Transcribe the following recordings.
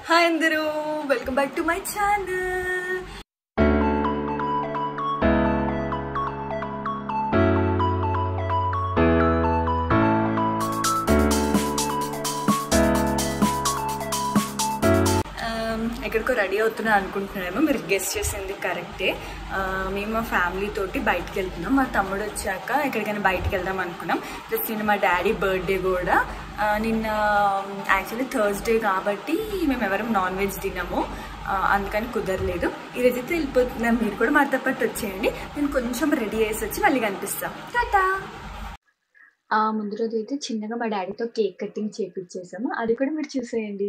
hi అందరూ welcome back to my channel ఎక్కడికో ready అవుతున్నా అనుకుంటున్నారేమో మీరు గెస్ట్ చేసింది కరెక్టే ఆ, మేము మా ఫ్యామిలీ తోటి బయటికి వెళ్తున్నాం మా తమ్ముడు వచ్చాక ఎక్కడికైనా బయటికి వెళ్దాం అనుకున్నాం ప్లస్ నిన్న మా డాడీ బర్త్డే కూడా ఆ, నిన్న యాక్చువల్లీ థర్స్డే కాబట్టి మేము ఎవరం నాన్ వెజ్ తినము ఆ, అందుకని కుదరలేదు ఈరోజైతే వెళ్ళిపోతున్నాం మీరు కూడా మాతో పాటు వచ్చేయండి నేను కొంచెం రెడీ చేసి వచ్చి మళ్ళీ కనిపిస్తాం టాటా ఆ ముందు రోజు అయితే చిన్నగా మా డాడీతో కేక్ కటింగ్ చేపించేసాము అది కూడా మీరు చూసేయండి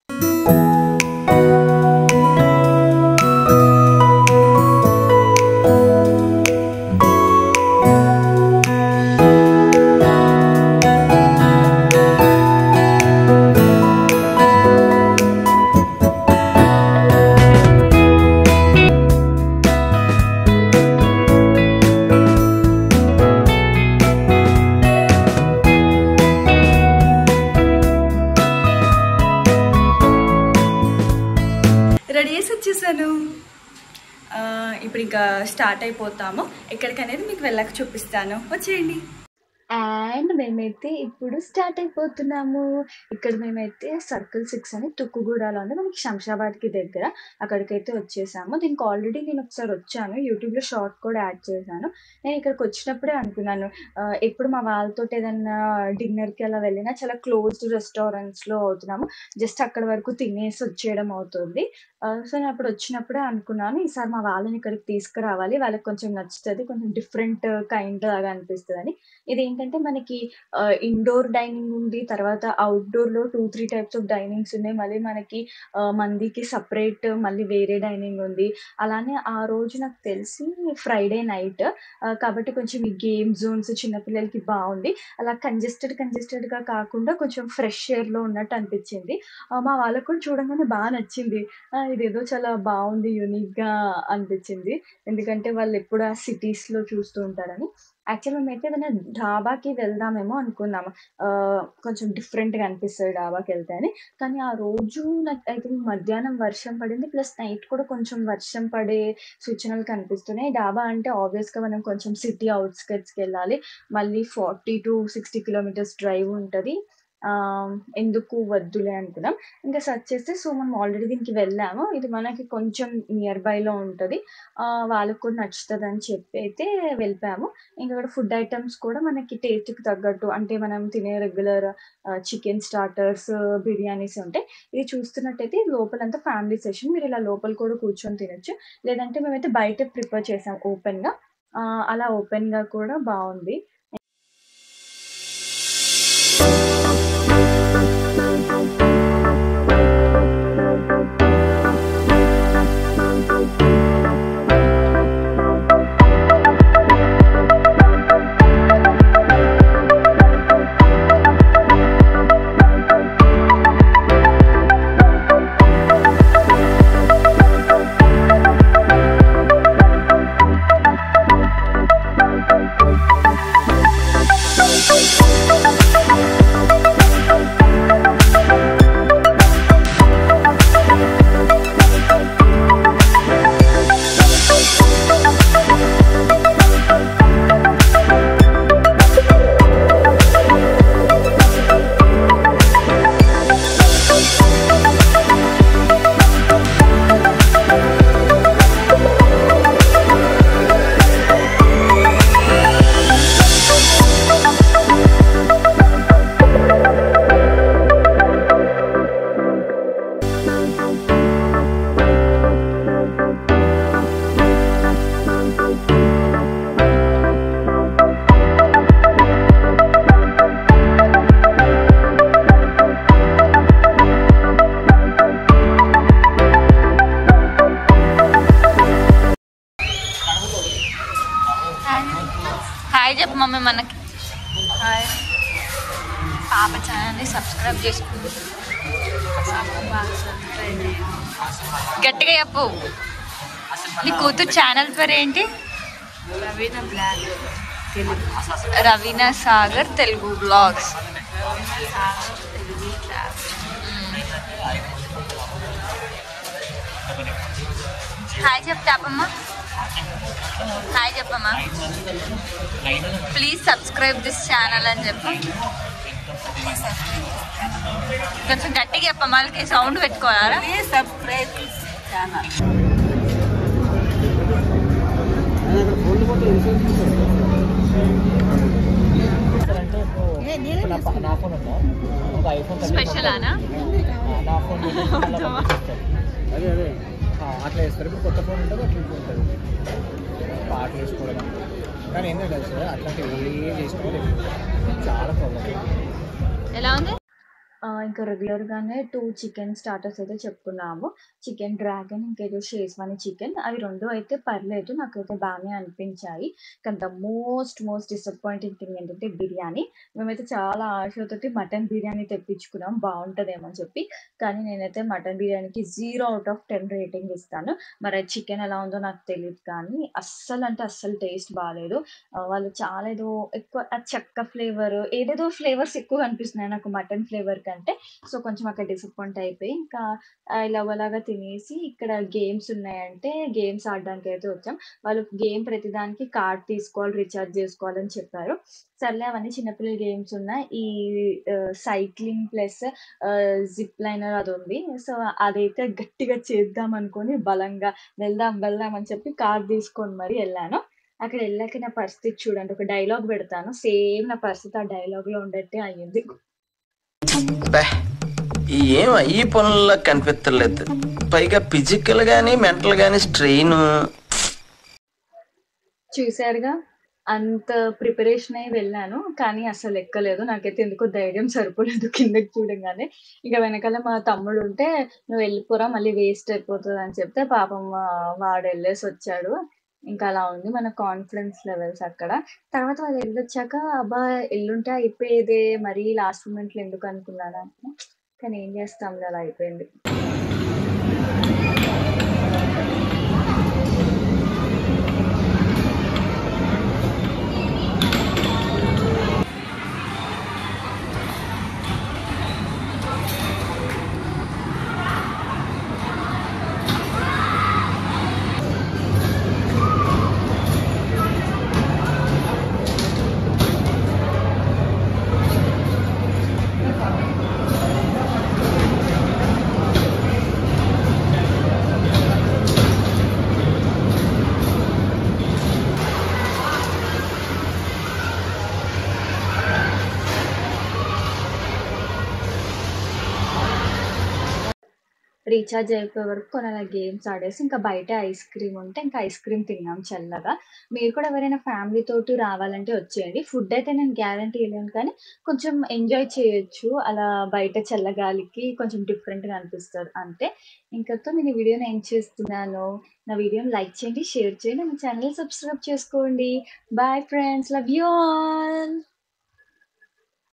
రెడీ చేసి వచ్చేసాను ఆ, ఇప్పుడు ఇంకా స్టార్ట్ అయిపోతాము ఎక్కడికనేది మీకు వెళ్ళక చూపిస్తాను వచ్చేయండి అండ్ మేమైతే ఇప్పుడు స్టార్ట్ అయిపోతున్నాము ఇక్కడ మేమైతే సర్కిల్ సిక్స్ అని తుక్కుగూడలో ఉంది మనకి శంషాబాద్కి దగ్గర అక్కడికైతే వచ్చేసాము దీనికి ఆల్రెడీ నేను ఒకసారి వచ్చాను యూట్యూబ్లో షార్ట్ కూడా యాడ్ చేశాను నేను ఇక్కడికి వచ్చినప్పుడే అనుకున్నాను ఆ, ఎప్పుడు మా వాళ్ళతో ఏదన్నా డిన్నర్కి అలా వెళ్ళినా చాలా క్లోజ్డ్ రెస్టారెంట్స్లో అవుతున్నాము జస్ట్ అక్కడ వరకు తినేసి వచ్చేయడం అవుతుంది సో నేను అప్పుడు వచ్చినప్పుడే అనుకున్నాను ఈసారి మా వాళ్ళని ఇక్కడికి తీసుకురావాలి వాళ్ళకి కొంచెం నచ్చుతుంది కొంచెం డిఫరెంట్ కైండ్ లాగా అనిపిస్తుంది అని ఇది ఏంటంటే మనకి ఇండోర్ డైనింగ్ ఉంది తర్వాత అవుట్డోర్ లో two three types of dinings ఉన్నాయి మళ్ళీ మనకి ఆ, మందికి సపరేట్ మళ్ళీ వేరే డైనింగ్ ఉంది అలానే ఆ రోజు నాకు తెలిసి ఫ్రైడే నైట్ కాబట్టి కొంచెం ఈ గేమ్ జోన్స్ చిన్నపిల్లలకి బాగుంది అలా కంజెస్టెడ్ కంజెస్టెడ్ గా కాకుండా కొంచెం ఫ్రెష్ ఎయిర్ లో ఉన్నట్టు అనిపించింది ఆ, మా వాళ్ళకు కూడా చూడంగానే బాగా నచ్చింది ఆ, ఇదేదో చాలా బాగుంది యూనిక్ గా అనిపించింది ఎందుకంటే వాళ్ళు ఎప్పుడు ఆ సిటీస్ లో చూస్తూ ఉంటారని యాక్చువల్ మేమైతే ఏదైనా డాబాకి వెళ్దామేమో అనుకున్నాము ఆ, కొంచెం different గా అనిపిస్తుంది డాబాకి వెళ్తే అని కానీ ఆ రోజు నాకు ఐ థింక్ మధ్యాహ్నం వర్షం పడింది ప్లస్ నైట్ కూడా కొంచెం వర్షం పడే సూచనలు కనిపిస్తున్నాయి డాబా అంటే obvious గా మనం కొంచెం సిటీ కి వెళ్ళాలి మళ్ళీ forty to sixty kilometres drive ఉంటుంది ఎందుకు వద్దులే అనుకున్నాం ఇంకా సెర్చ్ చేస్తే సో మనం ఆల్రెడీ దీనికి వెళ్ళాము ఇది మనకి కొంచెం నియర్ బైలో ఉంటుంది వాళ్ళకు కూడా నచ్చుతుంది అని చెప్పి అయితే వెళ్ళిపోయాము ఇంకా ఇక్కడ ఫుడ్ ఐటమ్స్ కూడా మనకి టేస్ట్కి తగ్గట్టు అంటే మనం తినే రెగ్యులర్ చికెన్ స్టార్టర్స్ బిర్యానీస్ ఉంటాయి ఇది చూస్తున్నట్టయితే ఇది లోపలంతా ఫ్యామిలీ సెషన్ మీరు ఇలా లోపల కూడా కూర్చొని తినొచ్చు లేదంటే మేమైతే బయట ప్రిపేర్ చేసాం ఓపెన్గా అలా ఓపెన్గా కూడా బాగుంది హాయ్ చెప్పు మమ్మీ మనకి హాయ్ పాప ఛానల్ని సబ్స్క్రైబ్ చేసుకుంది గట్టిగా చెప్పు నీ కూతురు ఛానల్ పేరు ఏంటి Raveena blog Raveena Sagar Telugu blogs hi చెప్తాపమ్మా హాయ్ చెప్పమ్మా ప్లీజ్ సబ్స్క్రైబ్ దిస్ ఛానల్ అని చెప్పు కొంచెం గట్టిగా చెప్పమ్మా వాళ్ళకి సౌండ్ పెట్టుకోవాలా సబ్స్క్రైబ్ ఛానల్ అంటే ఇప్పుడు నా ప- నా ఫోన్ ఉందా ఒక ఐఫోన్ స్పెషల్ అనా నా ఫోన్ అదే అదే ఆ, అట్లా వేస్తారు ఇప్పుడు కొత్త ఫోన్ ఉంటుంది అట్లా ఇప్పుడు ఉంటుంది పాటలు వేసుకోవడం కానీ ఏంటంటే సార్ అట్లాంటివి ఏం చేసుకోలేదు చాలా ప్రాబ్లం ఎలా ఉంది ఆ, ఇంకా రెగ్యులర్గానే టూ చికెన్ స్టార్టర్స్ అయితే చెప్పుకున్నాము చికెన్ డ్రాగన్ ఇంకేదో షేస్వాని చికెన్ అవి రెండు అయితే పర్లేదు నాకైతే బాగానే అనిపించాయి కానీ the most most disappointing thing ఏంటంటే బిర్యానీ మేమైతే చాలా ఆశతోటి మటన్ బిర్యానీ తెప్పించుకున్నాం బాగుంటుందేమో అని చెప్పి కానీ నేనైతే మటన్ బిర్యానీకి zero out of ten rating ఇస్తాను మరి చికెన్ ఎలా ఉందో నాకు తెలియదు కానీ అస్సలు అంటే అస్సలు టేస్ట్ బాగాలేదు ఆ, వాళ్ళు చాలా ఏదో ఎక్కువ ఆ చెక్క ఫ్లేవర్ ఏదేదో ఫ్లేవర్స్ ఎక్కువ అనిపిస్తున్నాయి నాకు మటన్ ఫ్లేవర్ కంటే సో కొంచెం అక్కడ డిసప్పాయింట్ అయిపోయి ఇంకా ఇలాగలాగా తినేసి ఇక్కడ గేమ్స్ ఉన్నాయంటే గేమ్స్ ఆడడానికి అయితే వచ్చాం వాళ్ళు గేమ్ ప్రతిదానికి కార్డ్ తీసుకోవాలి రీఛార్జ్ చేసుకోవాలని చెప్పారు సర్లే అవన్నీ చిన్నపిల్లల గేమ్స్ ఉన్నాయి ఈ సైక్లింగ్ ప్లస్ జిప్ లైనర్ అది ఉంది సో అదైతే గట్టిగా చేద్దాం అనుకొని బలంగా వెళ్దాం వెళ్దాం అని చెప్పి కార్ తీసుకొని మరి వెళ్ళాను అక్కడ వెళ్ళాక నా పరిస్థితి చూడండి ఒక డైలాగ్ పెడతాను సేమ్ నా పరిస్థితి ఆ డైలాగ్ లో ఉండట్టే అయ్యింది బే ఏం ఈ పనుల్లో కనిపించలేదు పైగా ఫిజికల్ గానీ మెంటల్ గానీ స్ట్రెయిన్ చూసారుగా అంత ప్రిపరేషన్ అయి వెళ్ళాను కానీ అసలు ఎక్కలేదు నాకైతే ఎందుకో ధైర్యం సరిపోలేదు కిందకి చూడగానే ఇక వెనకాల మా తమ్ముడు ఉంటే నువ్వు వెళ్ళిపోరా మళ్ళీ వేస్ట్ అయిపోతుంది అని చెప్తే పాపం వా- వాడు వెళ్ళేసి వచ్చాడు ఇంకా అలా ఉంది మన కాన్ఫిడెన్స్ లెవెల్స్ అక్కడ తర్వాత వాళ్ళు వెళ్ళొచ్చాక అబ్బా ఎల్లుంటే అయిపోయేదే మరీ లాస్ట్ మూమెంట్ లో ఎందుకు అనుకున్నాను కానీ ఏం చేస్తాం అలా అయిపోయింది రీఛార్జ్ అయిపోయే వరకు కొన్ని అలా గేమ్స్ ఆడేసి ఇంకా బయట ఐస్ క్రీమ్ ఉంటే ఇంకా ఐస్ క్రీమ్ తిన్నాం చల్లగా మీరు కూడా ఎవరైనా ఫ్యామిలీ తోటి రావాలంటే వచ్చేయండి ఫుడ్ అయితే నేను గ్యారంటీ ఇవ్వలేను కానీ కొంచెం ఎంజాయ్ చేయొచ్చు అలా బయట చల్లగాలికి కొంచెం డిఫరెంట్గా అనిపిస్తుంది అంతే ఇంకతో నేను ఈ వీడియోని ఏం చేస్తున్నాను నా వీడియోని లైక్ చేయండి షేర్ చేయండి నా ఛానల్ సబ్స్క్రైబ్ చేసుకోండి bye friends love you all